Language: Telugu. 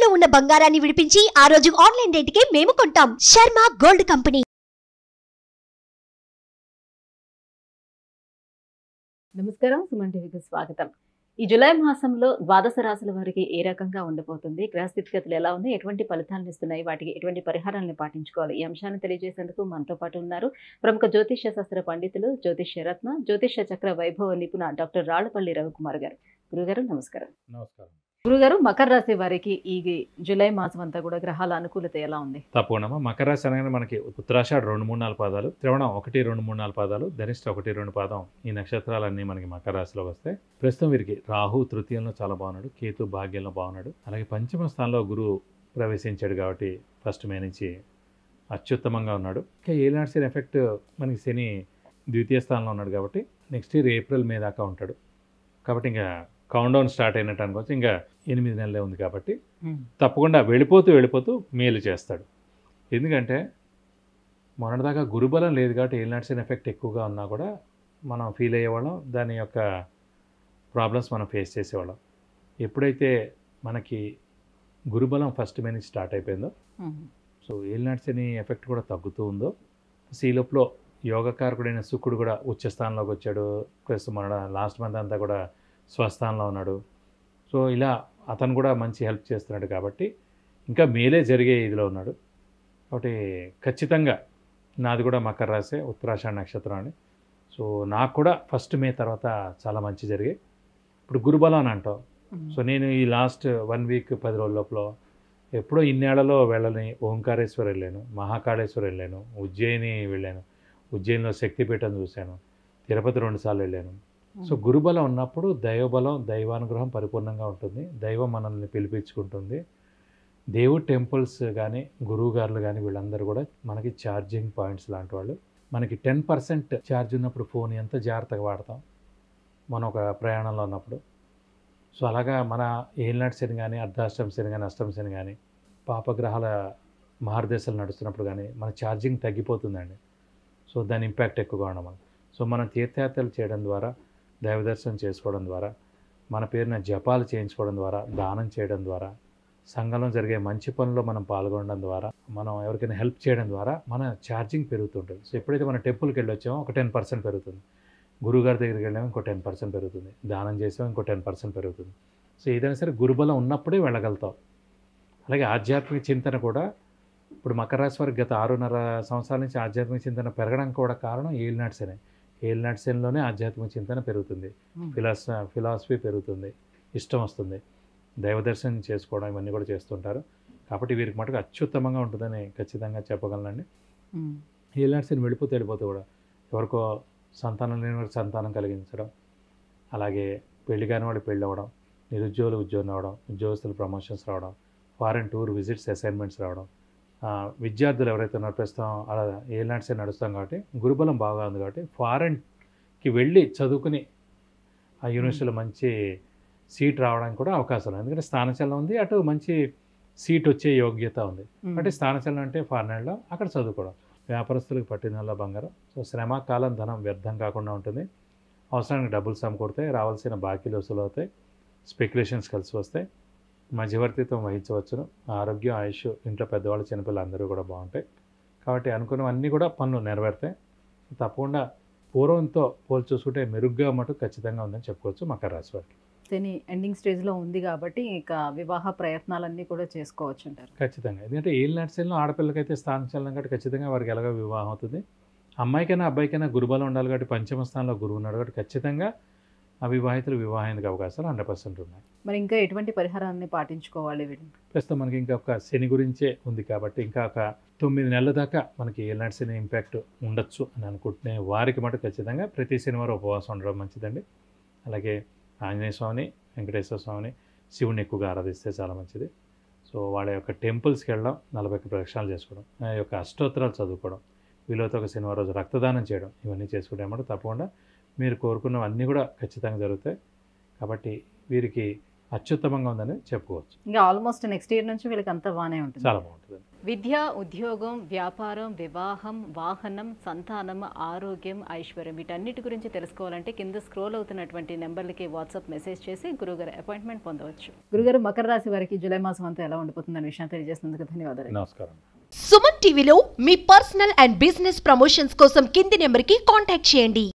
తాకట్టులో ఉన్న బంగారాన్ని విడిపించి ఆ రోజు ఆన్లైన్ రేటుకే మేము కొంటాం శర్మ గోల్డ్ కంపెనీ నమస్కారం సుమన్ టీవీకి స్వాగతం ఈ జులై మాసంలో ద్వాదశ రాశుల వారికి ఏ రకంగా ఉండబోతుంది గ్రహ స్థితిగతులు ఎలా ఉన్నాయి ఎటువంటి ఫలితాలను ఇస్తున్నాయి వాటికి ఎటువంటి పరిహారాలను పాటించుకోవాలి ఈ అంశాన్ని తెలియజేసేందుకు మనతో పాటు ఉన్నారు ప్రముఖ జ్యోతిష్య శాస్త్ర పండితులు జ్యోతిష్య రత్న జ్యోతిష్య చక్ర వైభవ నిపుణ డాక్టర్ రాళ్లపల్లి రవికుమార్ గారు గురుగారు నమస్కారం నమస్కారం గురుగారు మకర రాశి వారికి ఈ జులై మాసం అంతా కూడా గ్రహాల అనుకూలత ఎలా ఉంది తప్పకుండా మకర రాశి అనగానే మనకి ఉత్తరాషాఢ రెండు మూడు నాలుగు పాదాలు శ్రవణం ఒకటి రెండు మూడు నాలుగు పాదాలు ధనిష్ట ఒకటి రెండు పాదం ఈ నక్షత్రాలన్నీ మనకి మకర రాశిలోకి వస్తాయి ప్రస్తుతం వీరికి రాహు తృతీయంలో చాలా బాగున్నాడు కేతు భాగ్యంలో బాగున్నాడు అలాగే పంచమ స్థానంలో గురువు ప్రవేశించాడు కాబట్టి ఫస్ట్ మే నుంచి అత్యుత్తమంగా ఉన్నాడు ఇంకా ఏలాంటి శని ఎఫెక్ట్ మనకి శని ద్వితీయ స్థానంలో ఉన్నాడు కాబట్టి నెక్స్ట్ ఇయర్ ఏప్రిల్ మే దాకా ఉంటాడు కాబట్టి ఇంకా కౌంట్ డౌన్ స్టార్ట్ అయినట్టు అనుకోవచ్చు ఇంకా ఎనిమిది నెలలే ఉంది కాబట్టి తప్పకుండా వెళ్ళిపోతూ వెళ్ళిపోతూ మేలు చేస్తాడు ఎందుకంటే మొన్నటిదాకా గురుబలం లేదు కాబట్టి ఏలినాట్సిన ఎఫెక్ట్ ఎక్కువగా ఉన్నా కూడా మనం ఫీల్ అయ్యేవాళ్ళం దాని యొక్క ప్రాబ్లమ్స్ మనం ఫేస్ చేసేవాళ్ళం ఎప్పుడైతే మనకి గురుబలం ఫస్ట్ మే నుంచి స్టార్ట్ అయిపోయిందో సో ఏలినాట్సని ఎఫెక్ట్ కూడా తగ్గుతూ ఉందో సీలోప్లో యోగకారకుడైన శుక్రుడు కూడా ఉచ్చస్థానంలోకి వచ్చాడు ప్లస్ మన లాస్ట్ మంత్ అంతా కూడా స్వస్థానంలో ఉన్నాడు సో ఇలా అతను కూడా మంచి హెల్ప్ చేస్తున్నాడు కాబట్టి ఇంకా మేలే జరిగే ఇదిలో ఉన్నాడు కాబట్టి ఖచ్చితంగా నాది కూడా మకర రాశి ఉత్తరాషాఢ నక్షత్రం అని సో నాకు కూడా ఫస్ట్ మే తర్వాత చాలా మంచి జరిగాయి ఇప్పుడు గురుబలం అని అంటాం సో నేను ఈ లాస్ట్ వన్ వీక్ పది రోజుల లోపల ఎప్పుడో ఇన్నేళ్లలో వెళ్ళని ఓంకారేశ్వర్ వెళ్ళాను మహాకాళేశ్వర్ వెళ్ళాను ఉజ్జయిని వెళ్ళాను ఉజ్జయినిలో శక్తిపీఠం చూశాను తిరుపతి రెండుసార్లు వెళ్ళాను సో గురుబలం ఉన్నప్పుడు దైవబలం దైవానుగ్రహం పరిపూర్ణంగా ఉంటుంది దైవం మనల్ని పిలిపించుకుంటుంది దేవుడు టెంపుల్స్ కానీ గురువు గారులు కానీ వీళ్ళందరూ కూడా మనకి ఛార్జింగ్ పాయింట్స్ లాంటి వాళ్ళు మనకి టెన్ పర్సెంట్ ఛార్జ్ ఉన్నప్పుడు ఫోన్ ఎంత జాగ్రత్తగా వాడతాం మనం ఒక ప్రయాణంలో ఉన్నప్పుడు సో అలాగా మన ఏలినాటి శని కానీ అర్ధాష్టం శని కానీ అష్టం శని కానీ పాపగ్రహాల మహారదేశాలు నడుస్తున్నప్పుడు కానీ మన ఛార్జింగ్ తగ్గిపోతుందండి సో దాని ఇంపాక్ట్ ఎక్కువగా ఉండడం సో మనం తీర్థయాత్రలు చేయడం ద్వారా దైవ దర్శనం చేసుకోవడం ద్వారా మన పేరున జపాలు చేయించుకోవడం ద్వారా దానం చేయడం ద్వారా సంఘంలో జరిగే మంచి పనుల్లో మనం పాల్గొనడం ద్వారా మనం ఎవరికైనా హెల్ప్ చేయడం ద్వారా మన ఛార్జింగ్ పెరుగుతుంటుంది సో ఎప్పుడైతే మనం టెంపుల్కి వెళ్ళి వచ్చామో ఒక టెన్ పర్సెంట్ పెరుగుతుంది గురువుగారి దగ్గరికి వెళ్ళామో ఇంకో టెన్ పర్సెంట్ పెరుగుతుంది దానం చేసామో ఇంకో టెన్ పర్సెంట్ పెరుగుతుంది సో ఏదైనా సరే గురుబలం ఉన్నప్పుడే వెళ్ళగలుగుతాం అలాగే ఆధ్యాత్మిక చింతన కూడా ఇప్పుడు మకర రాశి వారికి గత ఆరున్నర సంవత్సరాల నుంచి ఆధ్యాత్మిక చింతన పెరగడానికి కూడా కారణం ఏలినాటి శని ఏలినాటి శనిలోనే ఆధ్యాత్మిక చింతన పెరుగుతుంది ఫిలాస ఫిలాసఫీ పెరుగుతుంది ఇష్టం వస్తుంది దైవ దర్శనం చేసుకోవడం ఇవన్నీ కూడా చేస్తుంటారు కాబట్టి వీరికి మటుకు అత్యుత్తమంగా ఉంటుందని ఖచ్చితంగా చెప్పగలనండి ఏలినాటి శని వెళ్ళిపోతే వెళ్ళిపోతే కూడా ఎవరికో సంతానం లేని వారికి సంతానం కలిగించడం అలాగే పెళ్లి కాని వాడికి పెళ్ళి అవ్వడం నిరుద్యోగులు ఉద్యోగం రావడం ఉద్యోగస్తులు ప్రమోషన్స్ రావడం ఫారెన్ టూర్ విజిట్స్ అసైన్మెంట్స్ రావడం ఆ, విద్యార్థులు ఎవరైతే ఉన్నారో ప్రస్తుతం అలా ఏలాంటి సైడ్ నడుస్తాం కాబట్టి గురుబలం బాగా ఉంది కాబట్టి ఫారెన్కి వెళ్ళి చదువుకుని ఆ యూనివర్సిటీలో మంచి సీట్ రావడానికి కూడా అవకాశం ఉంది ఎందుకంటే స్థానచలనం ఉంది అటు మంచి సీట్ వచ్చే యోగ్యత ఉంది అంటే స్థానచలనం అంటే ఫారెన్లో అక్కడ చదువుకోవడం వ్యాపారస్తులకు పట్టిన బంగారం సో శ్రమ కాలం ధనం వ్యర్థం కాకుండా ఉంటుంది అవసరానికి డబ్బులు సమకూడతాయి రావాల్సిన బాకీలు వసూలు అవుతాయి స్పెక్యులేషన్స్ కలిసి వస్తాయి మధ్యవర్తిత్వం వహించవచ్చును ఆరోగ్యం ఆయుష్ ఇంట్లో పెద్దవాళ్ళు చిన్నపిల్లలు అందరూ కూడా బాగుంటాయి కాబట్టి అనుకున్నవన్నీ కూడా పనులు నెరవేరుతాయి తప్పకుండా పూర్వంతో పోల్చి చూసుకుంటే మెరుగ్గా మటు ఖచ్చితంగా ఉందని చెప్పుకోవచ్చు మకర రాశి వారికి శని ఎండింగ్ స్టేజ్లో ఉంది కాబట్టి ఇక వివాహ ప్రయత్నాలన్నీ కూడా చేసుకోవచ్చు అంటారు ఖచ్చితంగా ఎందుకంటే ఏళ్ళ నడిచేలో ఆడపిల్లకైతే స్థానం చలనం కాబట్టి ఖచ్చితంగా వారికి ఎలాగో వివాహం అవుతుంది అమ్మాయికైనా అబ్బాయికైనా గురుబలం ఉండాలి కాబట్టి పంచమ స్థానంలో గురువు ఉన్నాడు కాబట్టి ఖచ్చితంగా అవివాహితులు వివాహానికి అవకాశాలు హండ్రెడ్ పర్సెంట్ ఉన్నాయి మరి ఇంకా ఎటువంటి పరిహారాన్ని పాటించుకోవాలి వీళ్ళు ప్రస్తుతం మనకి ఇంకా ఒక శని గురించే ఉంది కాబట్టి ఇంకా ఒక తొమ్మిది నెలల దాకా మనకి ఏలాంటి శని ఇంపాక్ట్ ఉండొచ్చు అని అనుకుంటునే వారికి మటు ఖచ్చితంగా ప్రతి శనివారం ఉపవాసం ఉండడం మంచిదండి అలాగే ఆంజనేయ స్వామిని వెంకటేశ్వర స్వామిని శివుని ఎక్కువగా ఆరాధిస్తే చాలా మంచిది సో వాళ్ళ యొక్క టెంపుల్స్కి వెళ్ళడం నలభై ఒక్క ప్రదక్షిణాలు చేసుకోవడం ఆ యొక్క అష్టోత్తరాలు చదువుకోవడం వీళ్ళతో ఒక శనివారం రోజు రక్తదానం చేయడం ఇవన్నీ చేసుకుంటే అన్నమాట తప్పకుండా మీరు కోరుకున్నవన్నీ కూడా ఖచ్చితంగా జరుగుతాయి కాబట్టి వీరికి అత్యుత్తమంగా ఉందని చెప్పుకోవచ్చు ఇంకా ఆల్మోస్ట్ నెక్స్ట్ ఇయర్ నుంచి వీళ్ళకి అంతా బాగానే ఉంటుంది చాలా బాగుంటుంది విద్య ఉద్యోగం వ్యాపారం వివాహం వాహనం సంతానం ఆరోగ్యం ఐశ్వర్యం వీటన్నిటి గురించి తెలుసుకోవాలంటే కింద స్క్రోల్ అవుతున్నటువంటి నెంబర్లకి వాట్సాప్ మెసేజ్ చేసి గురుగారు అపాయింట్మెంట్ పొందవచ్చు గురుగారు మకర రాశి వారికి జూలై మాసం అంతా ఎలా ఉండిపోతుందనే విషయం తెలియజేసినందుకు ధన్యవాదాలు నమస్కారం సుమన్ టీవీలో మీ పర్సనల్ అండ్ బిజినెస్ ప్రమోషన్స్ కోసం కింది నెంబర్కి కాంటాక్ట్ చేయండి